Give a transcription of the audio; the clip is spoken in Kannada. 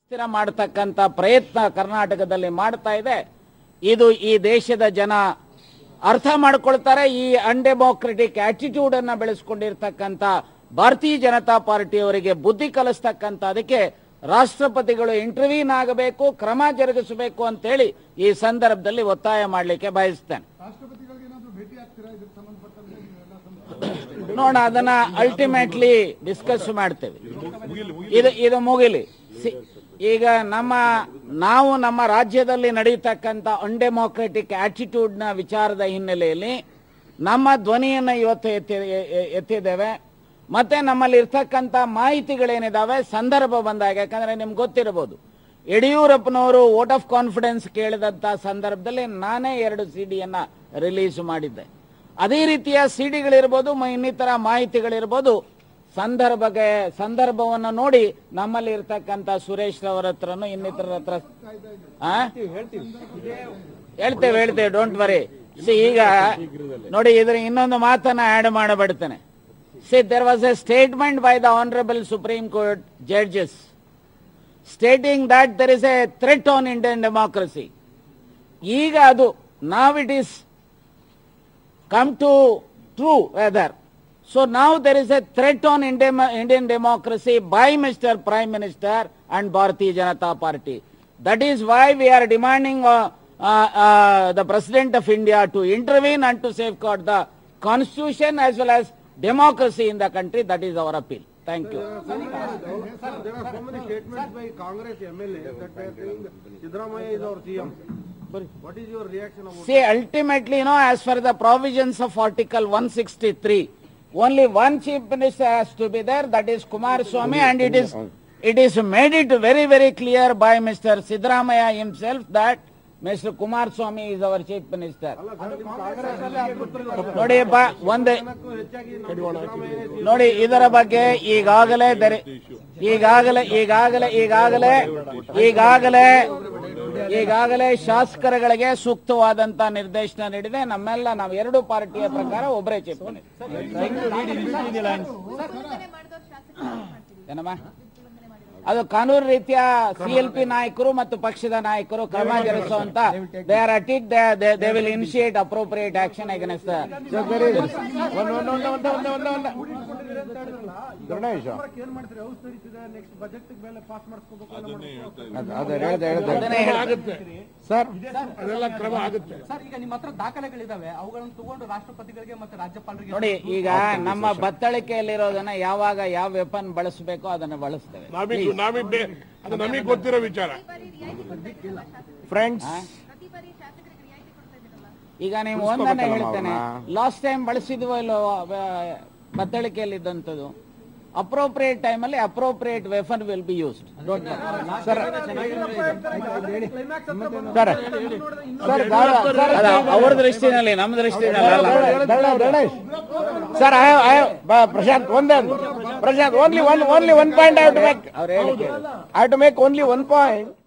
ಸ್ಥಿರ ಮಾಡತಕ್ಕಂತ ಪ್ರಯತ್ನ ಕರ್ನಾಟಕದಲ್ಲಿ ಮಾಡ್ತಾ ಇದೆ ಇದು ಈ ದೇಶದ ಜನ ಅರ್ಥ ಮಾಡ್ಕೊಳ್ತಾರೆ ಈ ಅನ್ಡೆಮೋಕ್ರೆಟಿಕ್ ಆಟಿಟ್ಯೂಡ್ ಅನ್ನ ಬೆಳೆಸ್ಕೊಂಡಿರ್ತಕ್ಕಂಥ ಭಾರತೀಯ ಜನತಾ ಪಾರ್ಟಿಯವರಿಗೆ ಬುದ್ಧಿ ಕಲಿಸ್ತಕ್ಕಂಥ ಅದಕ್ಕೆ ರಾಷ್ಟ್ರಪತಿಗಳು ಇಂಟರ್ವ್ಯೂನ್ ಆಗಬೇಕು ಕ್ರಮ ಜರುಗಿಸಬೇಕು ಅಂತೇಳಿ ಈ ಸಂದರ್ಭದಲ್ಲಿ ಒತ್ತಾಯ ಮಾಡಲಿಕ್ಕೆ ಬಯಸ್ತೇನೆ ರಾಷ್ಟ್ರಪತಿಗಳಿಗೆ ಏನಾದ್ರು ಭೇಟಿ ಆಗ್ತೀರಾ ಇದಕ್ಕೆ ಸಂಬಂಧಪಟ್ಟಂತೆ ನೀವೆಲ್ಲ ಸಂಬಂಧ ನೋಡ ಅದನ್ನ ಅಲ್ಟಿಮೇಟ್ಲಿ ಡಿಸ್ಕಸ್ ಮಾಡ್ತೇವೆ ಇದು ಇದು ಮುಗಿಲಿ ಸಿ- ಈಗ ನಮ್ಮ ನಾವು ನಮ್ಮ ರಾಜ್ಯದಲ್ಲಿ ನಡೆಯತಕ್ಕಂಥ ಅನ್ಡೆಮೋಕ್ರೆಟಿಕ್ ಆಟಿಟ್ಯೂಡ್ ನ ವಿಚಾರದ ಹಿನ್ನೆಲೆಯಲ್ಲಿ ನಮ್ಮ ಧ್ವನಿಯನ್ನು ಇವತ್ತು ಎತ್ತಿ ಎ- ಎ- ಎತ್ತಿದ್ದೇವೆ ಮತ್ತೆ ನಮ್ಮಲ್ಲಿ ಇರ್ತಕ್ಕಂಥ ಮಾಹಿತಿಗಳೇನಿದಾವೆ ಸಂದರ್ಭ ಬಂದಾಗ ಯಾಕಂದ್ರೆ ನಿಮ್ಗೆ ಗೊತ್ತಿರಬಹುದು ಯಡಿಯೂರಪ್ಪನವರು ವೋಟ್ ಆಫ್ ಕಾನ್ಫಿಡೆನ್ಸ್ ಕೇಳಿದಂತ ಸಂದರ್ಭದಲ್ಲಿ ನಾನೇ ಎರಡು ಸಿಡಿಯನ್ನ ರಿಲೀಸ್ ಮಾಡಿದ್ದೆ ಅದೇ ರೀತಿಯ ಸಿಡಿಗಳಿರ್ಬೋದು ಮ- ಇನ್ನಿತರ ಮಾಹಿತಿಗಳಿರ್ಬೋದು ಸಂದರ್ಭಕ್ಕೆ ಸಂದರ್ಭವನ್ನು ನೋಡಿ ನಮ್ಮಲ್ಲಿ ಇರ್ತಕ್ಕಂಥ ಸುರೇಶ್ ರವರ ಹತ್ರನು ಇನ್ನಿತರ ಹತ್ರ ಆ? ಹೇಳ್ತೇವೆ ಹೇಳ್ತೇವೆ ಡೋಂಟ್ ವರಿ ಸಿ ಈಗ ನೋಡಿ ಇದ್ರ ಇನ್ನೊಂದು ಮಾತನ್ನ ಆಡ್ ಮಾಡಬಿಡ್ತೇನೆ see there was a statement by the honourable Supreme Court judges stating that there is a threat on Indian democracy ಈಗ ಅದು ನಾವ್ it is come to true weather. So now there is a threat on Indian, Indian democracy by Mr. Prime Minister and Bharatiya Janata Party. That is why we are demanding uh, uh, uh, the President of India to intervene and to safeguard the constitution as well as democracy in the country. That is our appeal. Thank you. Sir, there are so many statements by Congress MLA that they are saying Sidramaya is our CM. What is your reaction about See, ultimately, you know, as for the provisions of Article 163, only one chief minister has to be there, that is Kumar Swamy, and it is it is made it very very clear by Mr. Sidramaya himself that Mr. Kumar Swamy is our chief minister. ನೋಡಿ ಬಾ ಒಂದೇ ಹೆಚ್ಚಾಗಿ ನಮ್ಮ ಸಿದ್ದರಾಮಯ್ಯನೇ ನೋಡಿ ಇದರ ಬಗ್ಗೆ ಈಗಾಗಲೇ ದರಿ ಈಗಾಗಲೇ ಈಗಾಗಲೇ ಈಗಾಗಲೇ ಈಗಾಗಲೇ ಈಗಾಗಲೇ ಶಾಸಕರುಗಳಿಗೆ ಸೂಕ್ತವಾದಂತ ನಿರ್ದೇಶನ ನೀಡಿದೆ ನಮ್ಮೆಲ್ಲ ನಾವು ಎರಡು ಪಾರ್ಟಿಯ ಪ್ರಕಾರ ಒಬ್ಬರೇ ಚೀಫ್ ಏನಮ್ಮ ಅದು ಕಾನೂನು ರೀತಿಯ ಸಿಎಲ್ಪಿ ನಾಯಕರು ಮತ್ತು ಪಕ್ಷದ ನಾಯಕರು ಕ್ರಮ ಜರುಗಿಸುವಂತ they are at it they will initiate appropriate action against Ganesha ಏನ್ ಮಾಡ್ತೀರಿ ಹೌಸ್ ನಡೀತಿದೆ ನೆಕ್ಸ್ಟ್ ಬಜೆಟ್ ಮೇಲೆ ಪಾಸ್ ಮಾಡಿಸ್ಕೋಬೇಕು ಅದೇ ಹೇಳ್ದೆ ಹೇಳ್ದೆ ಅದನ್ನೇ ಹೇಳ್ತೀನಿ. ಸರ್ ಅದೆಲ್ಲ ಕ್ರಮ ಆಗುತ್ತೆ ಸರ್ ಈಗ ನಿಮ್ಮ ಹತ್ರ ದಾಖಲೆಗಳಿದಾವೆ ಅವುಗಳನ್ನು ತಗೊಂಡು ರಾಷ್ಟ್ರಪತಿಗಳಿಗೆ ಮತ್ತೆ ರಾಜ್ಯಪಾಲರಿಗೆ ನೋಡಿ ಈಗ ನಮ್ಮ ಬತ್ತಳಿಕೆಯಲ್ಲಿರೋದನ್ನ ಯಾವಾಗ ಯಾವ ವೆಪನ್ ಬಳಸಬೇಕೋ ಅದನ್ನ ಬಳಸ್ತೇವೆ ನಮಗೆ ನಮಗೆ ಬೇ- ಅದು ನಮಗೆ ಗೊತ್ತಿರೋ ವಿಚಾರ ಫ್ರೆಂಡ್ಸ್ ಪ್ರತಿ ಬಾರಿ ಶಾಸಕರಿಗೆ ರಿಯಾಯಿತಿ ಕೊಡ್ತಾ ಇದ್ದೀರಲ್ಲ ಈಗ ನೀವು ಒಂದನ್ನೇ ಹೇಳ್ತೇನೆ ಲಾಸ್ಟ್ ಟೈಮ್ ಬಳಸಿದ್ವೋ ಇಲ್ಲೋ ಬತ್ತಳಿಕೆಯಲ್ಲಿದ್ದಂಥದ್ದು ಅಪ್ರೋಪ್ರಿಯೇಟ್ ಟೈಮಲ್ಲಿ appropriate weapon will be used sir sir sir ಗಾಳ ಸರ್ ಅವ್ರ ದೃಷ್ಟಿನಲ್ಲಿ ನಮ್ಮ ದೃಷ್ಟಿನಲ್ಲಿ ಅಲ್ಲ ದಳ- Ganesh sir I I Prashant ಒಂದೇ ಒಂದು. Prashant only one only one point I to make ಅವ್ರು ಹೇಳಿಕೆ I to make only one point